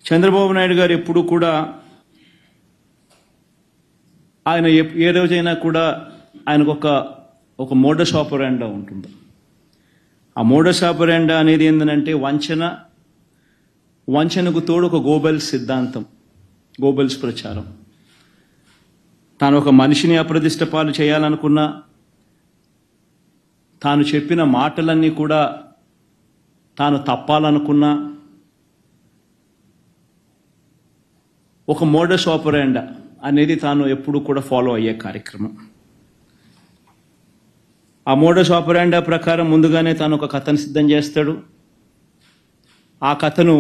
చంద్రబాబు నాయుడు గారు ఎప్పుడు కూడా ఆయన ఎప్- ఏ రోజైనా కూడా ఆయనకు ఒక ఒక మోడస్ ఆపరాండా ఉంటుంది ఆ మోడస్ ఆపరాండా అనేది ఏంటంటే వంచన వంచనకు తోడు ఒక గోబెల్స్ సిద్ధాంతం గోబెల్స్ ప్రచారం తాను ఒక మనిషిని అప్రదిష్ట పాలు చేయాలనుకున్నా తాను చెప్పిన మాటలన్నీ కూడా తాను తప్పాలనుకున్నా ఒక మోడస్ ఆపరాండా అనేది తాను ఎప్పుడు కూడా ఫాలో అయ్యే కార్యక్రమం ఆ మోడస్ ఆపరాండా ప్రకారం ముందుగానే తాను ఒక కథను సిద్ధం చేస్తాడు ఆ కథను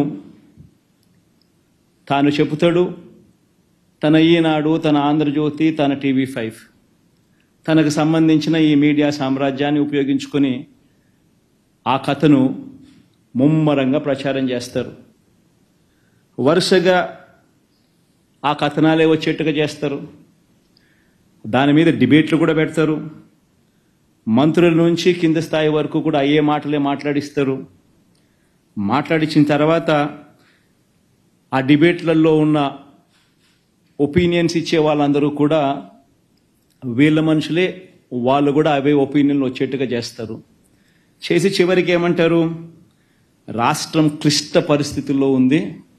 తాను చెబుతాడు తన ఈనాడు తన ఆంధ్రజ్యోతి తన టీవీ ఫైవ్ తనకు సంబంధించిన ఈ మీడియా సామ్రాజ్యాన్ని ఉపయోగించుకొని ఆ కథను ముమ్మరంగా ప్రచారం చేస్తారు వరుసగా ఆ కథనాలే వచ్చేట్టుగా చేస్తారు దాని మీద డిబేట్లు కూడా పెడతారు మంత్రుల నుంచి కింద స్థాయి వరకు కూడా అయ్యే మాటలే మాట్లాడిస్తారు మాట్లాడించిన తర్వాత ఆ డిబేట్లలో ఉన్న ఒపీనియన్స్ ఇచ్చే వాళ్ళందరూ కూడా వీళ్ళ మనుషులే వాళ్ళు కూడా అవే ఒపీనియన్లు వచ్చేట్టుగా చేస్తారు చేసి చివరికి ఏమంటారు రాష్ట్రం క్లిష్ట పరిస్థితుల్లో ఉంది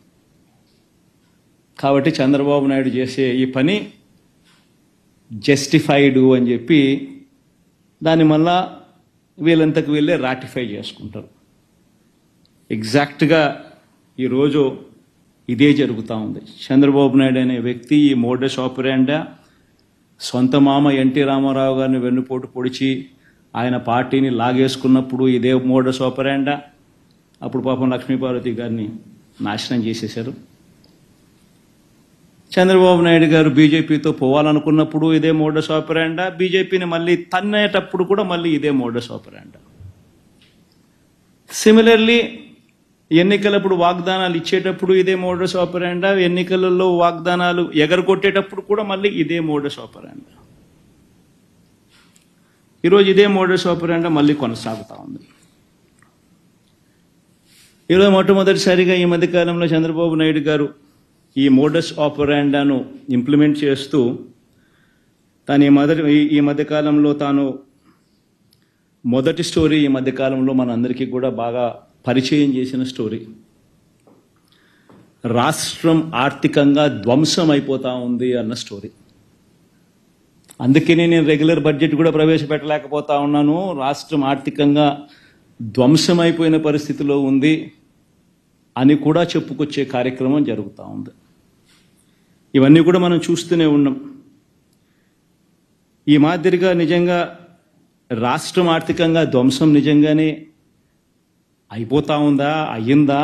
కాబట్టి చంద్రబాబు నాయుడు చేసే ఈ పని జస్టిఫైడ్ అని చెప్పి దాన్ని మళ్ళా వీళ్ళంతకు వీళ్ళే రాటిఫై చేసుకుంటారు ఎగ్జాక్ట్గా ఈరోజు ఇదే జరుగుతూ ఉంది చంద్రబాబు నాయుడు అనే వ్యక్తి ఈ మోడస్ ఆపరాండా సొంత మామ ఎన్టీ రామారావు గారిని వెన్నుపోటు పొడిచి ఆయన పార్టీని లాగేసుకున్నప్పుడు ఇదే మోడస్ ఆపరాండా అప్పుడు పాపం లక్ష్మీపార్వతి గారిని నాశనం చేసేశారు చంద్రబాబు నాయుడు గారు బీజేపీతో పోవాలనుకున్నప్పుడు ఇదే మోడస్ ఆపరాండా బీజేపీని మళ్ళీ తన్నేటప్పుడు కూడా మళ్ళీ ఇదే మోడస్ ఆపరాండా సిమిలర్లీ ఎన్నికలప్పుడు వాగ్దానాలు ఇచ్చేటప్పుడు ఇదే మోడస్ ఆపరాండా ఎన్నికలలో వాగ్దానాలు ఎగరగొట్టేటప్పుడు కూడా మళ్ళీ ఇదే మోడస్ ఆపరాండా ఈరోజు ఇదే మోడస్ ఆపరాండా మళ్ళీ కొనసాగుతూ ఉంది ఈరోజు మొట్టమొదటిసారిగా ఈ మధ్యకాలంలో చంద్రబాబు నాయుడు గారు ఈ మోడస్ ఆపరాండాను ఇంప్లిమెంట్ చేస్తూ తాను ఈ మొదటి ఈ- ఈ మధ్యకాలంలో తాను మొదటి స్టోరీ ఈ మధ్యకాలంలో మనందరికీ కూడా బాగా పరిచయం చేసిన స్టోరీ రాష్ట్రం ఆర్థికంగా ధ్వంసం అయిపోతా ఉంది అన్న స్టోరీ అందుకనే నేను రెగ్యులర్ బడ్జెట్ కూడా ప్రవేశపెట్టలేకపోతా ఉన్నాను రాష్ట్రం ఆర్థికంగా ధ్వంసం అయిపోయిన పరిస్థితిలో ఉంది అని కూడా చెప్పుకొచ్చే కార్యక్రమం జరుగుతూ ఉంది ఇవన్నీ కూడా మనం చూస్తూనే ఉన్నాం ఈ మాదిరిగా నిజంగా రాష్ట్రం ఆర్థికంగా ధ్వంసం నిజంగానే అయిపోతా ఉందా అయ్యిందా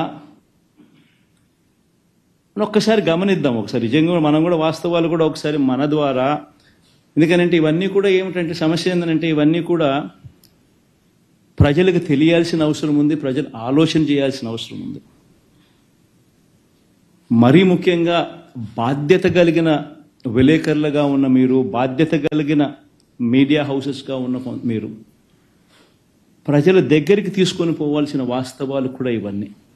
అని ఒక్కసారి గమనిద్దాం ఒకసారి నిజంగా మనం కూడా వాస్తవాలు కూడా ఒకసారి మన ద్వారా ఎందుకనంటే ఇవన్నీ కూడా ఏమిటంటే సమస్య ఏంటంటే ఇవన్నీ కూడా ప్రజలకు తెలియాల్సిన అవసరం ఉంది ప్రజలు ఆలోచన చేయాల్సిన అవసరం ఉంది మరీ ముఖ్యంగా బాధ్యత కలిగిన విలేకరులుగా ఉన్న మీరు బాధ్యత కలిగిన మీడియా హౌసెస్గా ఉన్న కొ- మీరు ప్రజల దగ్గరికి తీసుకొని పోవాల్సిన వాస్తవాలు కూడా ఇవన్నీ